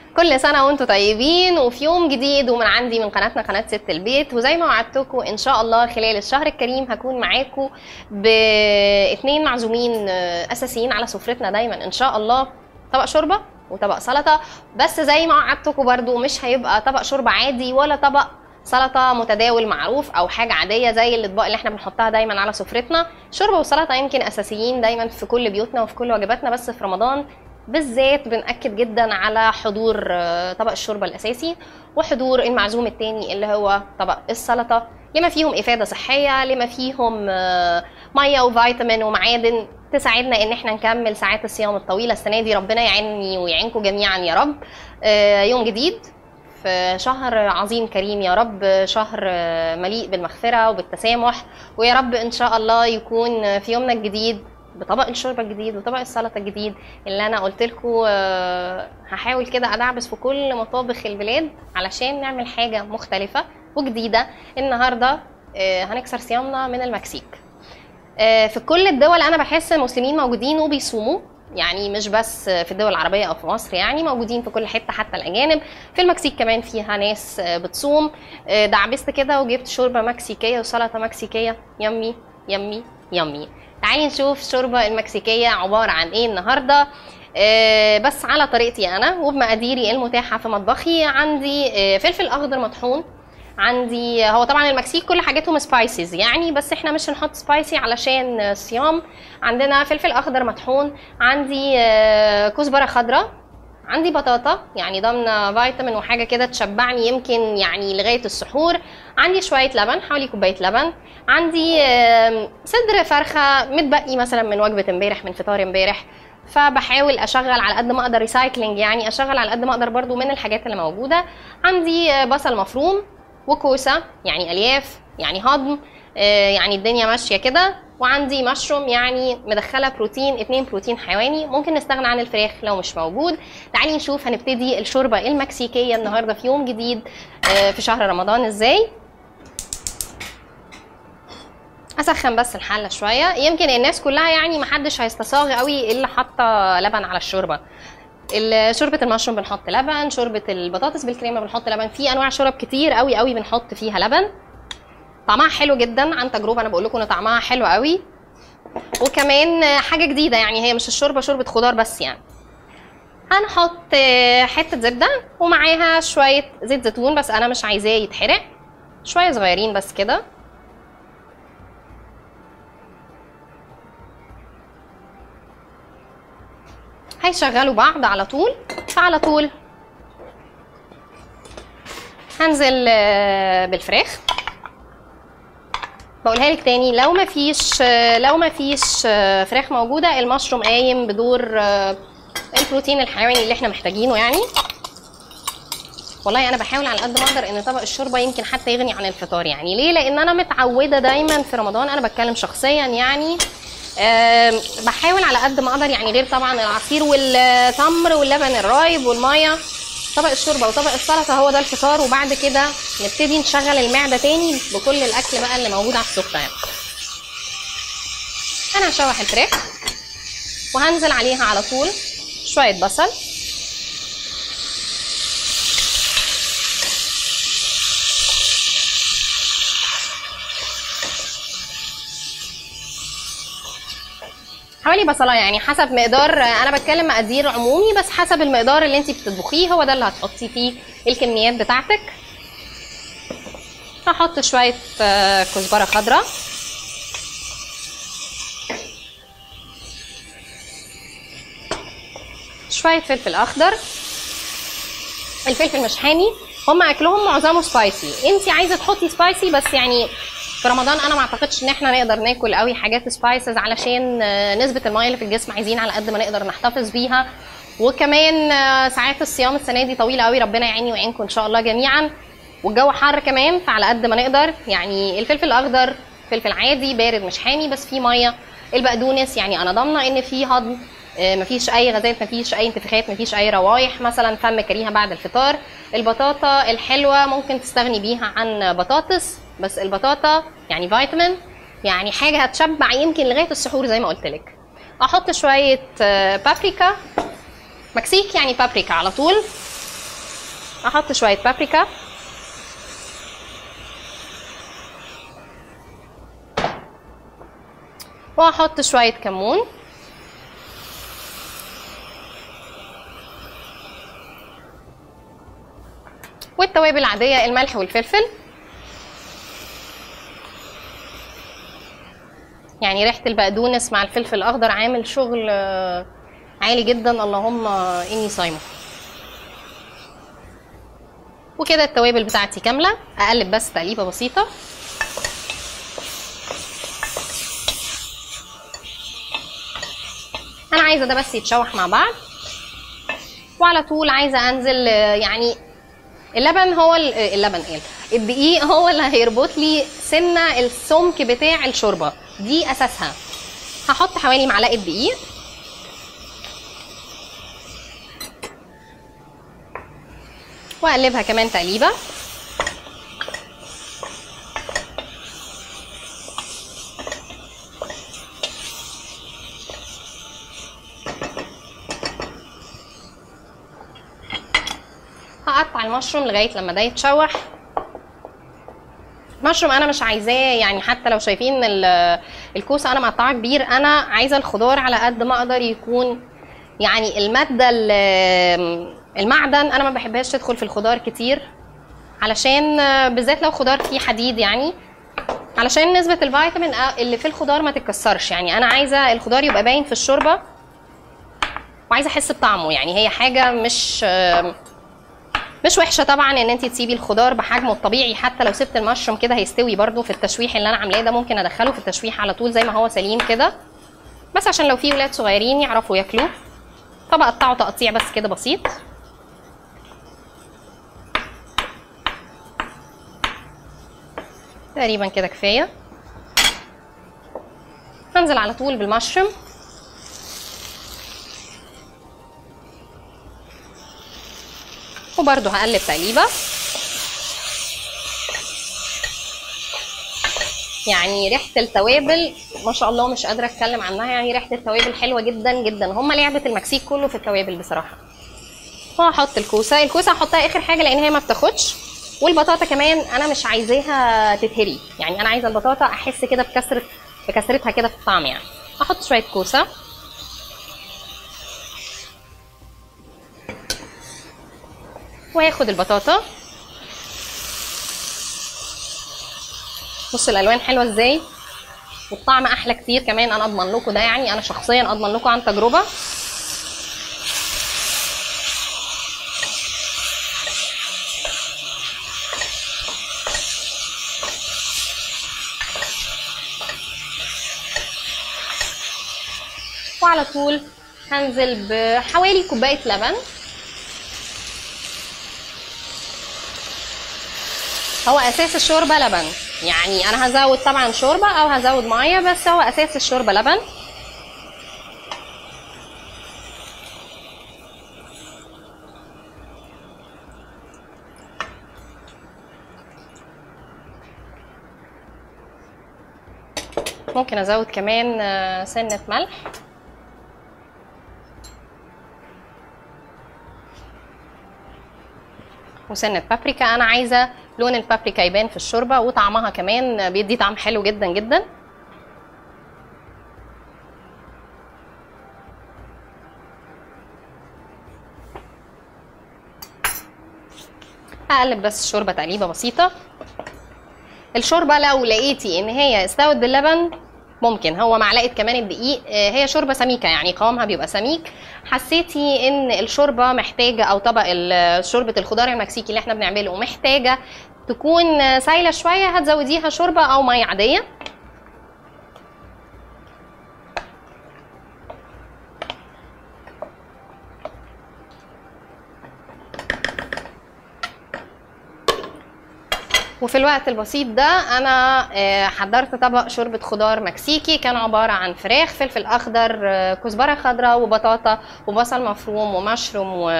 كل سنة وانتم طيبين وفي يوم جديد ومن عندي من قناتنا قناة ست البيت وزي ما وعدتكم ان شاء الله خلال الشهر الكريم هكون معاكم باثنين معزومين آه، اساسيين على سفرتنا دايما ان شاء الله طبق شوربة وطبق سلطة بس زي ما وعدتكم برضو مش هيبقى طبق شوربة عادي ولا طبق سلطة متداول معروف أو حاجة عادية زي الأطباق اللي احنا بنحطها دايما على سفرتنا شوربة والسلطة يمكن أساسيين دايما في كل بيوتنا وفي كل وجباتنا بس في رمضان بالذات بنأكد جدا على حضور آه، طبق الشوربة الأساسي وحضور المعزوم التاني اللي هو طبق السلطة لما فيهم إفادة صحية لما فيهم آه، مية وفيتامين ومعادن تساعدنا ان احنا نكمل ساعات الصيام الطويله السنه دي ربنا يعيني ويعينكم جميعا يا رب آه، يوم جديد في شهر عظيم كريم يا رب شهر آه، مليء بالمغفره وبالتسامح ويا رب ان شاء الله يكون في يومنا الجديد بطبق الشوربه الجديد وطبق السلطه الجديد اللي انا قلت لكم هحاول كده ادعبس في كل مطابخ البلاد علشان نعمل حاجه مختلفه وجديده النهارده آه، هنكسر صيامنا من المكسيك آه، في كل الدول انا بحس المسلمين موجودين وبيصوموا يعني مش بس في الدول العربية أو في مصر يعني موجودين في كل حتة حتى الأجانب في المكسيك كمان فيها ناس آه، بتصوم آه، دعبست كده وجبت شوربة مكسيكية وسلطة مكسيكية يمي يمي يمي تعالي نشوف الشوربة المكسيكية عبارة عن إيه النهاردة آه، بس على طريقتي أنا وبمقاديري المتاحة في مطبخي عندي آه، فلفل أخضر مطحون عندي هو طبعا المكسيك كل حاجاتهم سبايسز يعني بس احنا مش هنحط سبايسي علشان صيام عندنا فلفل اخضر مطحون عندي آه، كزبره خضراء عندي بطاطا يعني ضمن فيتامين وحاجه كده تشبعني يمكن يعني لغايه السحور عندي شويه لبن حوالي كوبايه لبن عندي آم، صدر فرخه متبقي مثلا من وجبه امبارح من فطار امبارح فبحاول اشغل على قد ما اقدر ريسايكلينج يعني اشغل على قد ما اقدر برضو من الحاجات اللي موجوده عندي آه، بصل مفروم وكوسه يعني الياف يعني هضم آه، يعني الدنيا ماشيه كده وعندي مشروم يعني مدخله بروتين اتنين بروتين حيواني ممكن نستغنى عن الفراخ لو مش موجود تعالي نشوف هنبتدي الشوربه المكسيكيه النهارده في يوم جديد آه، في شهر رمضان ازاي اسخن بس الحله شويه يمكن الناس كلها يعني محدش هيستصاغ قوي اللي حاطه لبن على الشوربه ال- شوربه المشروم بنحط لبن شوربه البطاطس بالكريمه بنحط لبن في انواع شورب كتير قوي قوي بنحط فيها لبن طعمها حلو جدا عن تجربه انا بقول لكم ان طعمها حلو قوي وكمان حاجه جديده يعني هي مش الشوربه شوربه خضار بس يعني هنحط آه، حته زبده ومعاها شويه زيت زيتون بس انا مش عايزاه يتحرق شويه صغيرين بس كده هيشغلوا بعض على طول فعلى طول هنزل آه، بالفراخ بقولها لك تاني لو ما فيش لو ما فيش آه، فراخ موجوده المشروم قايم بدور آه، البروتين الحيواني اللي احنا محتاجينه يعني والله انا بحاول على قد ما اقدر ان طبق الشوربه يمكن حتى يغني عن الفطار يعني ليه لان انا متعوده دايما في رمضان انا بتكلم شخصيا يعني آم، بحاول على قد ما اقدر يعني غير طبعا العصير والتمر واللبن الرايب والميه طبق الشوربه وطبق السلطه هو ده الفطار وبعد كده نبتدي نشغل المعده تاني بكل الاكل بقى اللي موجود على السفره يعني. انا هشوح الفراخ وهنزل عليها على طول شويه بصل حوالي بصلايه يعني حسب مقدار انا بتكلم مقادير عمومي بس حسب المقدار اللي انت بتطبخيه هو ده اللي هتحطي فيه الكميات بتاعتك هحط شويه آه، كزبره خضراء شويه فلفل اخضر الفلفل مش حامي هم اكلهم معظمه سبايسي انت عايزه تحطي سبايسي بس يعني في رمضان انا ما اعتقدش ان احنا نقدر ناكل قوي حاجات سبايسز علشان آه، نسبه الميه اللي في الجسم عايزين على قد ما نقدر نحتفظ بيها وكمان آه، ساعات الصيام السنه دي طويله قوي ربنا يعيني ويعينكم ان شاء الله جميعا والجو حر كمان فعلى قد ما نقدر يعني الفلفل الاخضر فلفل عادي بارد مش حامي بس فيه ميه البقدونس يعني انا ضامنه ان فيه هضم آه، مفيش اي غازات مفيش اي انتفاخات مفيش اي روايح مثلا فم كريهه بعد الفطار البطاطا الحلوه ممكن تستغني بيها عن بطاطس بس البطاطا يعني فيتامين يعني حاجه هتشبع يمكن لغايه السحور زي ما قلت لك احط شويه آه، بابريكا مكسيك يعني بابريكا على طول احط شويه بابريكا واحط شويه كمون والتوابل العاديه الملح والفلفل يعني ريحه البقدونس مع الفلفل الاخضر عامل شغل آه، عالي جدا اللهم اني صايمه وكده التوابل بتاعتي كامله اقلب بس تقليبه بسيطه انا عايزه ده بس يتشوح مع بعض وعلى طول عايزه انزل آه، يعني اللبن هو ال- آه، اللبن ايه الدقيق هو اللي هيربط لي سنه السمك بتاع الشوربه دي اساسها هحط حوالي معلقه دقيق واقلبها كمان تقليبه هقطع المشروم لغايه لما ده يتشوح مشروم انا مش عايزاه يعني حتى لو شايفين ال- الكوسه انا مقطعه كبير انا عايزه الخضار على قد ما اقدر يكون يعني الماده ال- المعدن انا ما بحبهاش تدخل في الخضار كتير علشان آه، بالذات لو خضار فيه حديد يعني علشان نسبة الفيتامين آ- اللي في الخضار ما تتكسرش يعني انا عايزة الخضار يبقى باين في الشوربة وعايزة احس بطعمه يعني هي حاجة مش آم، مش وحشه طبعا ان انت تسيبي الخضار بحجمه الطبيعي حتى لو سبت المشروم كده هيستوي برده في التشويح اللي انا عاملاه ده ممكن ادخله في التشويح على طول زي ما هو سليم كده بس عشان لو في ولاد صغيرين يعرفوا ياكلوه فبقطعه تقطيع بس كده بسيط تقريبا كده كفايه هنزل على طول بالمشروم وبرده هقلب تقليبه يعني ريحه التوابل ما شاء الله مش قادره اتكلم عنها يعني ريحه التوابل حلوه جدا جدا هم لعبه المكسيك كله في التوابل بصراحه وهحط الكوسه الكوسه هحطها اخر حاجه لان هي ما بتاخدش والبطاطا كمان انا مش عايزاها تتهري يعني انا عايزه البطاطا احس كده بكسره بكسرتها كده في الطعم يعني احط شويه كوسه وهاخد البطاطا بصوا الالوان حلوه ازاي والطعم احلى كتير كمان انا اضمن لكم ده يعني انا شخصيا اضمن لكم عن تجربه وعلى طول هنزل بحوالي كوبايه لبن هو اساس الشوربه لبن يعني انا هزود طبعا شوربه او هزود ميه بس هو اساس الشوربه لبن ممكن ازود كمان آه، سنه ملح وسنه بابريكا انا عايزه لون البابريكا يبان في الشوربه وطعمها كمان بيدي طعم حلو جدا جدا هقلب بس الشوربه تقليبه بسيطه الشوربه لو لقيتي ان هي استوت باللبن ممكن هو معلقه كمان الدقيق آه، هي شوربه سميكه يعني قوامها بيبقى سميك حسيتي ان الشوربه محتاجه او طبق ال- شوربه الخضار المكسيكي اللي احنا بنعمله محتاجه تكون آه، سايله شويه هتزوديها شوربه او ميه عاديه وفي الوقت البسيط ده انا آه، حضرت طبق شوربه خضار مكسيكي كان عباره عن فراخ فلفل اخضر آه، كزبره خضراء وبطاطا وبصل مفروم ومشروم و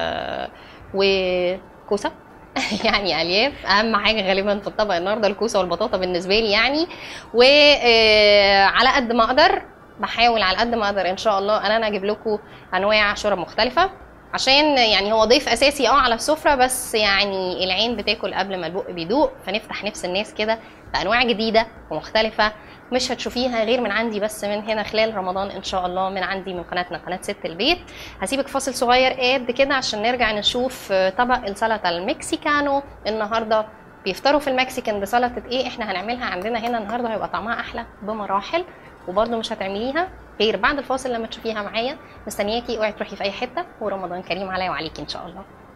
وكوسه يعني الياف اهم حاجه غالبا في الطبق النهارده الكوسه والبطاطا بالنسبه لي يعني وعلى قد ما اقدر بحاول على قد ما اقدر ان شاء الله ان انا اجيب لكم انواع شرب مختلفه عشان يعني هو ضيف اساسي اه على السفره بس يعني العين بتاكل قبل ما البق بيدوق فنفتح نفس الناس كده بانواع جديده ومختلفه مش هتشوفيها غير من عندي بس من هنا خلال رمضان ان شاء الله من عندي من قناتنا قناه ست البيت هسيبك فاصل صغير قد كده عشان نرجع نشوف طبق السلطه المكسيكانو النهارده بيفطروا في المكسيكان بسلطه ايه احنا هنعملها عندنا هنا النهارده هيبقى طعمها احلى بمراحل وبرده مش هتعمليها غير بعد الفاصل لما تشوفيها معايا مستنياكي اوعي تروحي في اي حته ورمضان كريم عليا وعليكي ان شاء الله